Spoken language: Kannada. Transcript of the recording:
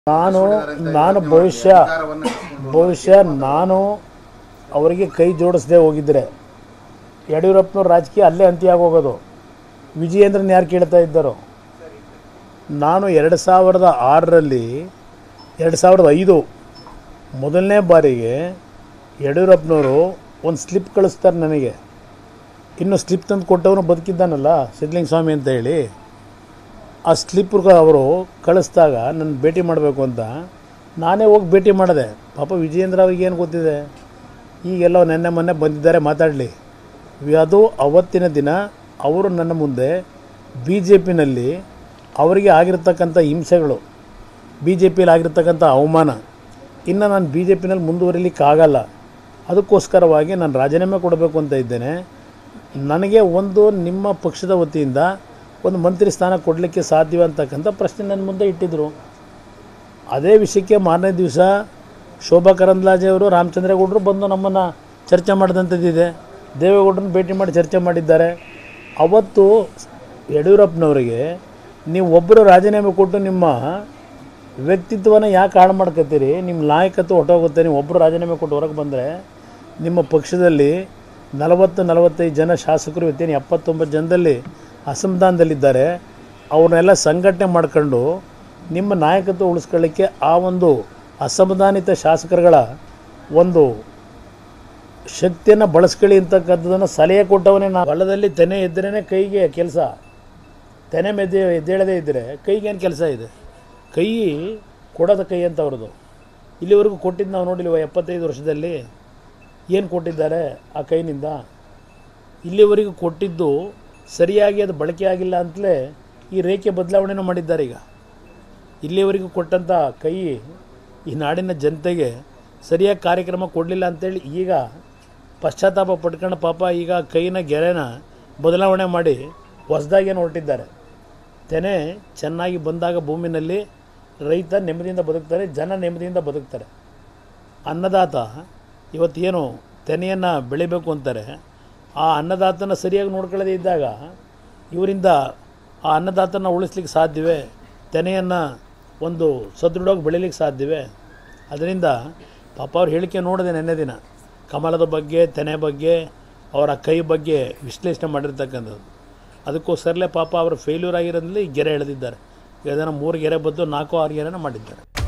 ನಾನು ನಾನು ಭವಿಷ್ಯ ಭವಿಷ್ಯ ನಾನು ಅವರಿಗೆ ಕೈ ಜೋಡಿಸದೆ ಹೋಗಿದ್ದರೆ ಯಡಿಯೂರಪ್ಪನವ್ರ ರಾಜಕೀಯ ಅಲ್ಲೇ ಅಂತ್ಯ ಆಗೋಗೋದು ವಿಜಯೇಂದ್ರನ್ ಯಾರು ಕೇಳ್ತಾ ಇದ್ದಾರೋ ನಾನು ಎರಡು ಸಾವಿರದ ಆರರಲ್ಲಿ ಎರಡು ಸಾವಿರದ ಐದು ಮೊದಲನೇ ಬಾರಿಗೆ ಯಡಿಯೂರಪ್ಪನವರು ಒಂದು ಸ್ಲಿಪ್ ಕಳಿಸ್ತಾರೆ ನನಗೆ ಇನ್ನು ಸ್ಲಿಪ್ ತಂದು ಕೊಟ್ಟವನು ಬದುಕಿದ್ದಾನಲ್ಲ ಸಿದ್ಲಿಂಗ ಸ್ವಾಮಿ ಅಂತ ಹೇಳಿ ಆ ಸ್ಲಿಪ್ಗೆ ಅವರು ಕಳಿಸ್ದಾಗ ನನ್ನ ಭೇಟಿ ಮಾಡಬೇಕು ಅಂತ ನಾನೇ ಹೋಗಿ ಭೇಟಿ ಮಾಡಿದೆ ಪಾಪ ವಿಜಯೇಂದ್ರ ಅವ್ರಿಗೆ ಏನು ಗೊತ್ತಿದೆ ಈಗೆಲ್ಲ ನೆನ್ನೆ ಮೊನ್ನೆ ಬಂದಿದ್ದಾರೆ ಮಾತಾಡಲಿ ಅದು ಅವತ್ತಿನ ದಿನ ಅವರು ನನ್ನ ಮುಂದೆ ಬಿ ಜೆ ಪಿನಲ್ಲಿ ಅವರಿಗೆ ಆಗಿರ್ತಕ್ಕಂಥ ಹಿಂಸೆಗಳು ಬಿ ಜೆ ಪಿಯಲ್ಲಿ ಆಗಿರ್ತಕ್ಕಂಥ ಅವಮಾನ ಇನ್ನು ನಾನು ಬಿ ಜೆ ಪಿನಲ್ಲಿ ಮುಂದುವರಿಲಿಕ್ಕಾಗಲ್ಲ ಅದಕ್ಕೋಸ್ಕರವಾಗಿ ನಾನು ರಾಜೀನಾಮೆ ಕೊಡಬೇಕು ಅಂತ ಇದ್ದೇನೆ ನನಗೆ ಒಂದು ನಿಮ್ಮ ಪಕ್ಷದ ವತಿಯಿಂದ ಒಂದು ಮಂತ್ರಿ ಸ್ಥಾನ ಕೊಡಲಿಕ್ಕೆ ಸಾಧ್ಯ ಅಂತಕ್ಕಂಥ ಪ್ರಶ್ನೆ ನನ್ನ ಮುಂದೆ ಇಟ್ಟಿದ್ದರು ಅದೇ ವಿಷಯಕ್ಕೆ ಮಾರನೇ ದಿವಸ ಶೋಭಾ ಕರಂದ್ಲಾಜೆ ಅವರು ರಾಮಚಂದ್ರೇಗೌಡರು ಬಂದು ನಮ್ಮನ್ನು ಚರ್ಚೆ ಮಾಡಿದಂಥದ್ದಿದೆ ದೇವೇಗೌಡರನ್ನ ಭೇಟಿ ಮಾಡಿ ಚರ್ಚೆ ಮಾಡಿದ್ದಾರೆ ಅವತ್ತು ಯಡಿಯೂರಪ್ಪನವರಿಗೆ ನೀವು ಒಬ್ಬರು ರಾಜೀನಾಮೆ ಕೊಟ್ಟು ನಿಮ್ಮ ವ್ಯಕ್ತಿತ್ವನ ಯಾಕೆ ಹಾಳು ಮಾಡ್ಕೊತೀರಿ ನಿಮ್ಮ ನಾಯಕತ್ವ ಹೊಟ್ಟೋಗುತ್ತೆ ನೀವು ಒಬ್ಬರು ರಾಜೀನಾಮೆ ಕೊಟ್ಟು ಹೊರಗೆ ಬಂದರೆ ನಿಮ್ಮ ಪಕ್ಷದಲ್ಲಿ ನಲವತ್ತು ನಲವತ್ತೈದು ಜನ ಶಾಸಕರು ಇವತ್ತೇನು ಎಪ್ಪತ್ತೊಂಬತ್ತು ಜನದಲ್ಲಿ ಅಸಮಾಧಾನದಲ್ಲಿದ್ದಾರೆ ಅವ್ರನ್ನೆಲ್ಲ ಸಂಘಟನೆ ಮಾಡ್ಕೊಂಡು ನಿಮ್ಮ ನಾಯಕತ್ವ ಉಳಿಸ್ಕೊಳ್ಳಿಕ್ಕೆ ಆ ಒಂದು ಅಸಮಾಧಾನಿತ ಶಾಸಕರುಗಳ ಒಂದು ಶಕ್ತಿಯನ್ನು ಬಳಸ್ಕೊಳ್ಳಿ ಅಂತಕ್ಕಂಥದ್ದನ್ನು ಸಲಹೆ ಕೊಟ್ಟವನೇ ನಾ ಹೊಲದಲ್ಲಿ ತೆನೆ ಇದ್ರೇ ಕೈಗೆ ಕೆಲಸ ತೆನೆ ಮೆದ್ದೆ ಎದ್ದೇಳದೇ ಇದ್ದರೆ ಕೈಗೇನು ಕೆಲಸ ಇದೆ ಕೈ ಕೊಡೋದ ಕೈ ಅಂತ ಅವ್ರದ್ದು ಇಲ್ಲಿವರೆಗೂ ಕೊಟ್ಟಿದ್ದು ನಾವು ನೋಡಿಲ್ವ ಎಪ್ಪತ್ತೈದು ವರ್ಷದಲ್ಲಿ ಏನು ಕೊಟ್ಟಿದ್ದಾರೆ ಆ ಕೈನಿಂದ ಇಲ್ಲಿವರೆಗೂ ಕೊಟ್ಟಿದ್ದು ಸರಿಯಾಗಿ ಅದು ಬಳಕೆ ಆಗಿಲ್ಲ ಅಂತಲೇ ಈ ರೇಖೆ ಬದಲಾವಣೆನೂ ಮಾಡಿದ್ದಾರೆ ಈಗ ಇಲ್ಲಿವರೆಗೂ ಕೊಟ್ಟಂಥ ಕೈ ಈ ನಾಡಿನ ಜನತೆಗೆ ಸರಿಯಾಗಿ ಕಾರ್ಯಕ್ರಮ ಕೊಡಲಿಲ್ಲ ಅಂತೇಳಿ ಈಗ ಪಶ್ಚಾತ್ತಾಪ ಪಡ್ಕೊಂಡು ಪಾಪ ಈಗ ಕೈನ ಗೆರೆನ ಬದಲಾವಣೆ ಮಾಡಿ ಹೊಸದಾಗೇನು ಹೊರಟಿದ್ದಾರೆ ತೆನೆ ಚೆನ್ನಾಗಿ ಬಂದಾಗ ಭೂಮಿನಲ್ಲಿ ರೈತ ನೆಮ್ಮದಿಯಿಂದ ಬದುಕ್ತಾರೆ ಜನ ನೆಮ್ಮದಿಯಿಂದ ಬದುಕ್ತಾರೆ ಅನ್ನದಾತ ಇವತ್ತೇನು ತೆನೆಯನ್ನು ಬೆಳಿಬೇಕು ಅಂತಾರೆ ಆ ಅನ್ನದಾತನ ಸರಿಯಾಗಿ ನೋಡ್ಕೊಳ್ಳದೇ ಇದ್ದಾಗ ಇವರಿಂದ ಆ ಅನ್ನದಾತನ ಉಳಿಸ್ಲಿಕ್ಕೆ ಸಾಧ್ಯವೇ ತೆನೆಯನ್ನು ಒಂದು ಸದೃಢವಾಗಿ ಬೆಳಿಲಿಕ್ಕೆ ಸಾಧ್ಯವೇ ಅದರಿಂದ ಪಾಪ ಅವ್ರ ಹೇಳಿಕೆ ನೋಡಿದೆ ನೆನ್ನೆ ದಿನ ಕಮಲದ ಬಗ್ಗೆ ತೆನೆ ಬಗ್ಗೆ ಅವರ ಕೈ ಬಗ್ಗೆ ವಿಶ್ಲೇಷಣೆ ಮಾಡಿರ್ತಕ್ಕಂಥದ್ದು ಅದಕ್ಕೋಸ್ಕರಲೇ ಪಾಪ ಅವರು ಫೇಲ್ಯೂರ್ ಆಗಿರೋದ್ರಲ್ಲಿ ಈ ಗೆರೆ ಎಳೆದಿದ್ದಾರೆ ಇದನ್ನು ಮೂರು ಗೆರೆ ಬದ್ದು ನಾಲ್ಕು ಆರು ಗೆರೆನ ಮಾಡಿದ್ದಾರೆ